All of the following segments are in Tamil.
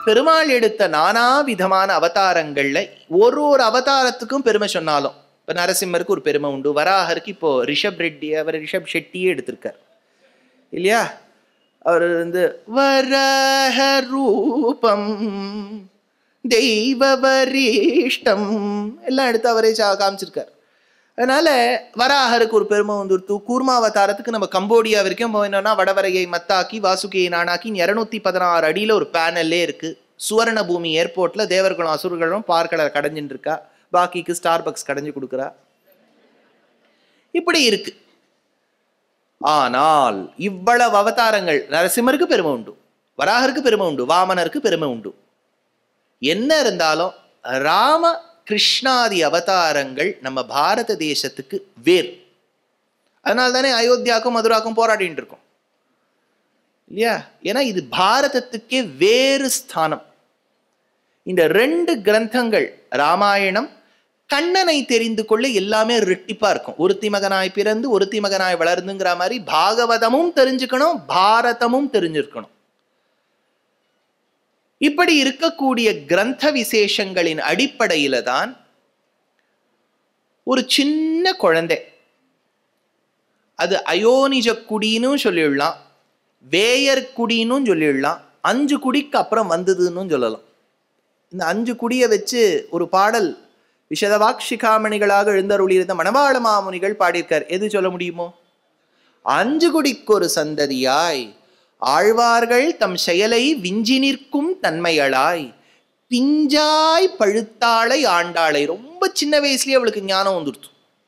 பெருமாள் எடுத்த நானா விதமான அவதாரங்கள்ல ஒரு ஒரு அவதாரத்துக்கும் பெருமை சொன்னாலும் இப்ப நரசிம்மருக்கு ஒரு பெருமை உண்டு வராகருக்கு இப்போ ரிஷப் ரெட்டி அவர் ரிஷப் ஷெட்டியே எடுத்திருக்கார் இல்லையா அவர் வந்து வரஹ ரூபம் தெய்வ வரிஷ்டம் எல்லாம் எடுத்து அவரே சா- காமிச்சிருக்கார் அதனால வராகருக்கு ஒரு பெருமை வந்துருத்து கூர்மாவதாரத்துக்கு நம்ம கம்போடியா வரைக்கும் போனோம்னா வடவரையை மத்தாக்கி வாசுகியை நானாக்கி இருநூத்தி பதினாறு அடியில ஒரு பேனல்லே இருக்கு சுவர்ண பூமி ஏர்போர்ட்ல தேவர்களும் அசுரர்களும் பார்க்கலை கடைஞ்சிட்டு இருக்கா பாக்கிக்கு ஸ்டார் பக்ஸ் கடைஞ்சு கொடுக்குறா இப்படி இருக்கு ஆனால் இவ்வளவு அவதாரங்கள் நரசிம்மருக்கு பெருமை உண்டு வராகருக்கு பெருமை உண்டு வாமனருக்கு பெருமை உண்டு என்ன இருந்தாலும் ராம கிருஷ்ணாதி அவதாரங்கள் நம்ம பாரத தேசத்துக்கு வேர் அதனால தானே அயோத்தியாவுக்கும் மதுராக்கும் போராடிட்டு இருக்கோம் இல்லையா ஏன்னா இது பாரதத்துக்கே வேறு ஸ்தானம் இந்த ரெண்டு கிரந்தங்கள் ராமாயணம் கண்ணனை தெரிந்து கொள்ள எல்லாமே ரெட்டிப்பா இருக்கும் ஒருத்தி மகனாய் பிறந்து ஒருத்தி மகனாய் வளர்ந்துங்கிற மாதிரி பாகவதமும் தெரிஞ்சுக்கணும் பாரதமும் தெரிஞ்சிருக்கணும் இப்படி இருக்கக்கூடிய கிரந்த விசேஷங்களின் அடிப்படையில தான் ஒரு சின்ன குழந்தை அது அயோனிஜ குடின்னு சொல்லிடலாம் வேயர் குடின்னு சொல்லிடலாம் அஞ்சு குடிக்கு அப்புறம் வந்ததுன்னு சொல்லலாம் இந்த அஞ்சு குடியை வச்சு ஒரு பாடல் விஷதவாக்ஷிகாமணிகளாக எழுந்தருளியிருந்த மணவாள மாமுனிகள் பாடியிருக்கார் எது சொல்ல முடியுமோ அஞ்சு குடிக்கு ஒரு சந்ததியாய் ஆழ்வார்கள் தம் செயலை விஞ்சி நிற்கும் தன்மையளாய் பிஞ்சாய் பழுத்தாளை ஆண்டாளை ரொம்ப சின்ன வயசுலயே அவளுக்கு ஞானம் வந்துருச்சு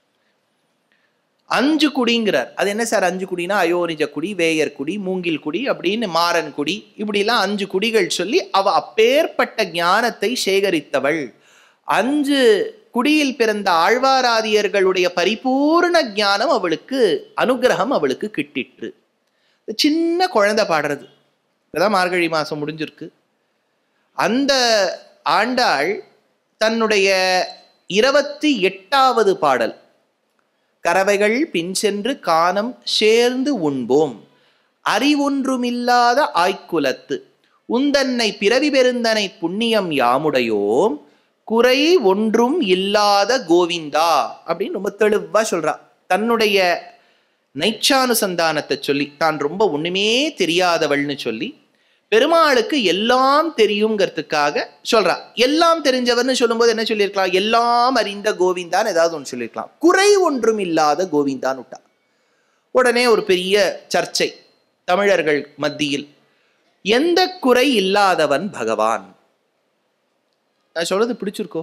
அஞ்சு குடிங்கிறார் அது என்ன சார் அஞ்சு குடினா அயோனிஜ குடி வேயர் குடி மூங்கில் குடி அப்படின்னு மாறன் குடி இப்படிலாம் அஞ்சு குடிகள் சொல்லி அவ அப்பேற்பட்ட ஞானத்தை சேகரித்தவள் அஞ்சு குடியில் பிறந்த ஆழ்வாராதியர்களுடைய பரிபூர்ண ஞானம் அவளுக்கு அனுகிரகம் அவளுக்கு கிட்டிற்று இந்த சின்ன குழந்தை பாடுறது இப்பதான் மார்கழி மாசம் முடிஞ்சிருக்கு அந்த ஆண்டாள் தன்னுடைய இருபத்தி எட்டாவது பாடல் கறவைகள் பின் சென்று கானம் சேர்ந்து உண்போம் அறிவொன்றுமில்லாத ஆய்க்குலத்து உந்தன்னை பிறவி பெருந்தனை புண்ணியம் யாமுடையோம் குறை ஒன்றும் இல்லாத கோவிந்தா அப்படின்னு ரொம்ப தெளிவா சொல்றா தன்னுடைய நைச்சானுசந்தானத்தை சொல்லி தான் ரொம்ப ஒண்ணுமே தெரியாதவள்னு சொல்லி பெருமாளுக்கு எல்லாம் தெரியுங்கிறதுக்காக சொல்றா எல்லாம் தெரிஞ்சவர்னு சொல்லும்போது என்ன சொல்லியிருக்கலாம் எல்லாம் அறிந்த கோவிந்தான் ஏதாவது ஒன்று சொல்லியிருக்கலாம் குறை ஒன்றும் இல்லாத கோவிந்தான் விட்டா உடனே ஒரு பெரிய சர்ச்சை தமிழர்கள் மத்தியில் எந்த குறை இல்லாதவன் பகவான் நான் சொல்றது பிடிச்சிருக்கோ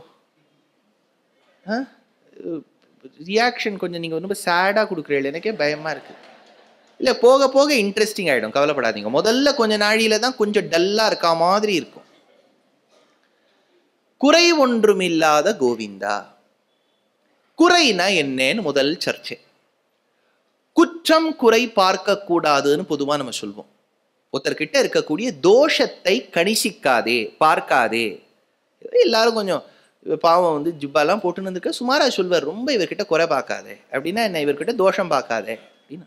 ரியாக்ஷன் கொஞ்சம் நீங்கள் ரொம்ப சேடாக கொடுக்குறீங்க எனக்கே பயமாக இருக்கு இல்லை போக போக இன்ட்ரெஸ்டிங் ஆகிடும் கவலைப்படாதீங்க முதல்ல கொஞ்ச நாழியில தான் கொஞ்சம் டல்லாக இருக்கா மாதிரி இருக்கும் குறை ஒன்றுமில்லாத கோவிந்தா குறைனா என்னன்னு முதல் சர்ச்சை குற்றம் குறை பார்க்க கூடாதுன்னு பொதுவா நம்ம சொல்வோம் ஒருத்தர்கிட்ட இருக்கக்கூடிய தோஷத்தை கணிசிக்காதே பார்க்காதே எல்லாரும் கொஞ்சம் பாவம் வந்து ஜிப்பாலாம் போட்டுன்னு இருந்திருக்க சுமாரா சொல்வார் ரொம்ப இவர்கிட்ட குறை பார்க்காதே அப்படின்னா என்ன இவர்கிட்ட தோஷம் பார்க்காதே அப்படின்னு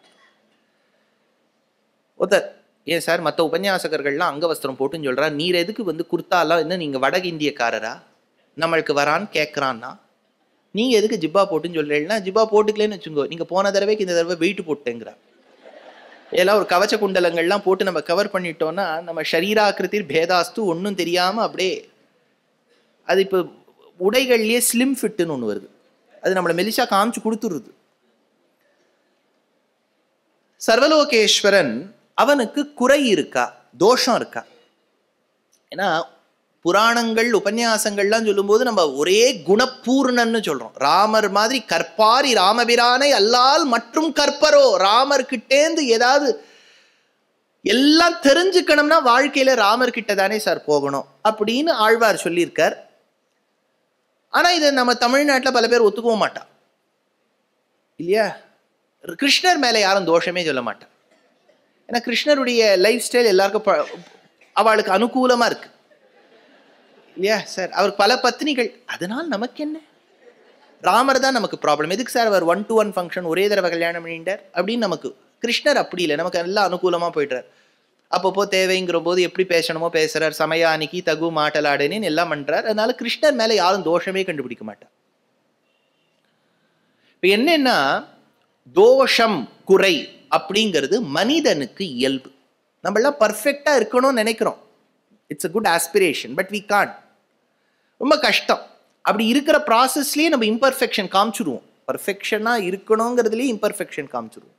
ஒருத்தர் ஏன் சார் மற்ற உபன்யாசகர்கள்லாம் அங்கவஸ்திரம் போட்டுன்னு சொல்றா நீர் எதுக்கு வந்து குர்த்தாலாம் என்ன நீங்க வட இந்தியக்காரரா நம்மளுக்கு வரான்னு கேட்குறான்னா நீங்க எதுக்கு ஜிப்பா போட்டுன்னு சொல்றீங்கன்னா ஜிப்பா போட்டுக்கலன்னு வச்சுக்கோ நீங்க போன தடவைக்கு இந்த தடவை வெயிட் போட்டுங்கிறா எல்லாம் ஒரு கவச்ச குண்டலங்கள்லாம் போட்டு நம்ம கவர் பண்ணிட்டோம்னா நம்ம ஷரீராக்கிருதி பேதாஸ்து ஒன்றும் தெரியாம அப்படியே அது இப்போ உடைகள்லயே ஸ்லிம் ஃபிட்டுன்னு ஒன்று வருது அது நம்மளை மெலிசா காமிச்சு கொடுத்துருது சர்வலோகேஸ்வரன் அவனுக்கு குறை இருக்கா தோஷம் இருக்கா ஏன்னா புராணங்கள் உபன்யாசங்கள்லாம் சொல்லும்போது நம்ம ஒரே குணப்பூர்ணன்னு சொல்றோம் ராமர் மாதிரி கற்பாரி ராமபிரானை அல்லால் மற்றும் கற்பரோ ராமர் கிட்டேந்து ஏதாவது எல்லாம் தெரிஞ்சுக்கணும்னா வாழ்க்கையில ராமர் கிட்ட தானே சார் போகணும் அப்படின்னு ஆழ்வார் சொல்லியிருக்கார் ஆனா இதை நம்ம தமிழ்நாட்டில் பல பேர் ஒத்துக்கவும் மாட்டா இல்லையா கிருஷ்ணர் மேல யாரும் தோஷமே சொல்ல மாட்டான் ஏன்னா கிருஷ்ணருடைய லைஃப் ஸ்டைல் எல்லாருக்கும் ப- அவளுக்கு அனுகூலமா இருக்கு இல்லையா சார் அவருக்கு பல பத்னிகள் அதனால் நமக்கு என்ன ராமர் தான் நமக்கு ப்ராப்ளம் எதுக்கு சார் அவர் ஒன் டு ஒன் ஃபங்க்ஷன் ஒரே தடவை கல்யாணம் பண்ணிட்டார் அப்படின்னு நமக்கு கிருஷ்ணர் அப்படி இல்லை நமக்கு எல்லாம் அனுகூலமா போயிட்டார் அப்பப்போ தேவைங்கிற போது எப்படி பேசணுமோ பேசுறார் சமயானிக்கு தகு மாட்டலாடேன்னு எல்லாம் பண்றார் அதனால கிருஷ்ணர் மேல யாரும் தோஷமே கண்டுபிடிக்க மாட்டார் இப்ப என்னன்னா தோஷம் குறை அப்படிங்கிறது மனிதனுக்கு இயல்பு நம்ம எல்லாம் பர்ஃபெக்டா இருக்கணும்னு நினைக்கிறோம் it's a good aspiration but we can ரொம்ப கஷ்டம் அப்படி இருக்கிற ப்ராசஸ்லயே நம்ம இம்பர்ஃபெக்ஷன் காமிச்சிருவோம் பர்ஃபெக்ஷனாக இருக்கணுங்கிறதுலயே இம்பர்ஃபெக்ஷன் காமிச்சிருவோம்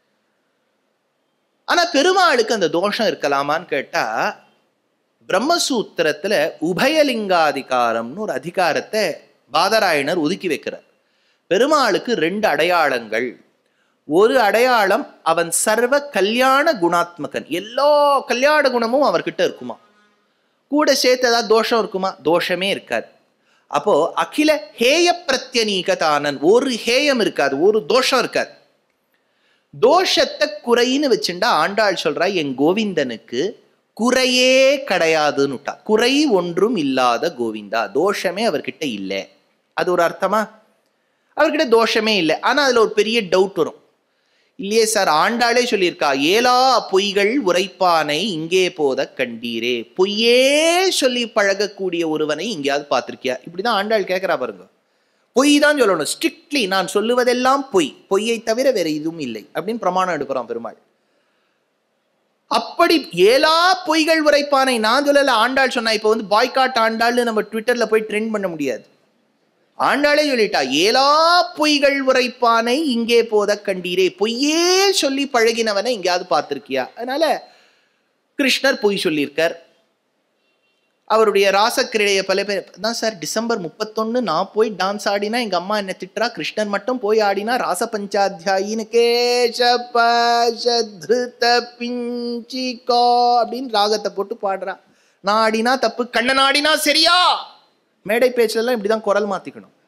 ஆனா பெருமாளுக்கு அந்த தோஷம் இருக்கலாமான்னு கேட்டா பிரம்மசூத்திரத்துல உபயலிங்காதிகாரம்னு ஒரு அதிகாரத்தை பாதராயணர் ஒதுக்கி வைக்கிறார் பெருமாளுக்கு ரெண்டு அடையாளங்கள் ஒரு அடையாளம் அவன் சர்வ கல்யாண குணாத்மகன் எல்லா கல்யாண குணமும் அவர்கிட்ட இருக்குமா கூட சேர்த்து ஏதாவது தோஷம் இருக்குமா தோஷமே இருக்காது அப்போ அகில ஹேய பிரத்யநீகதானன் ஒரு ஹேயம் இருக்காது ஒரு தோஷம் இருக்காது தோஷத்தை குறைன்னு வச்சுண்டா ஆண்டாள் சொல்றா என் கோவிந்தனுக்கு குறையே கிடையாதுன்னுட்டா குறை ஒன்றும் இல்லாத கோவிந்தா தோஷமே அவர்கிட்ட இல்லை அது ஒரு அர்த்தமா அவர்கிட்ட தோஷமே இல்லை ஆனா அதுல ஒரு பெரிய டவுட் வரும் இல்லையே சார் ஆண்டாளே சொல்லியிருக்கா ஏலா பொய்கள் உரைப்பானை இங்கே போத கண்டீரே பொய்யே சொல்லி பழகக்கூடிய ஒருவனை எங்கேயாவது பார்த்திருக்கியா இப்படிதான் ஆண்டாள் கேட்கிறா பாருங்க பொய் தான் சொல்லணும் ஸ்ட்ரிக்ட்லி நான் சொல்லுவதெல்லாம் பொய் பொய்யை தவிர வேற எதுவும் இல்லை அப்படின்னு பிரமாணம் எடுக்கிறான் பெருமாள் அப்படி ஏலா பொய்கள் உரைப்பானை நான் சொல்லல ஆண்டாள் சொன்னா இப்போ வந்து பாய்காட் ஆண்டாள்னு நம்ம ட்விட்டர்ல போய் ட்ரெண்ட் பண்ண முடியாது ஆண்டாளே சொல்லிட்டா ஏலா பொய்கள் உரைப்பானை இங்கே போத கண்டீரே பொய்யே சொல்லி பழகினவனை எங்கேயாவது பார்த்திருக்கியா அதனால கிருஷ்ணர் பொய் சொல்லியிருக்கார் அவருடைய ராசக்கிரைய பல பேர் தான் சார் டிசம்பர் முப்பத்தொன்னு நான் போய் டான்ஸ் ஆடினா எங்க அம்மா என்ன திட்டுறா கிருஷ்ணன் மட்டும் போய் ஆடினா ராச பஞ்சாத்தியாயின்னு கேசப பிஞ்சிகோ அப்படின்னு ராகத்தை போட்டு பாடுறா நான் ஆடினா தப்பு கண்ணன் ஆடினா சரியா மேடை பேச்சுலலாம் இப்படிதான் குரல் மாத்திக்கணும்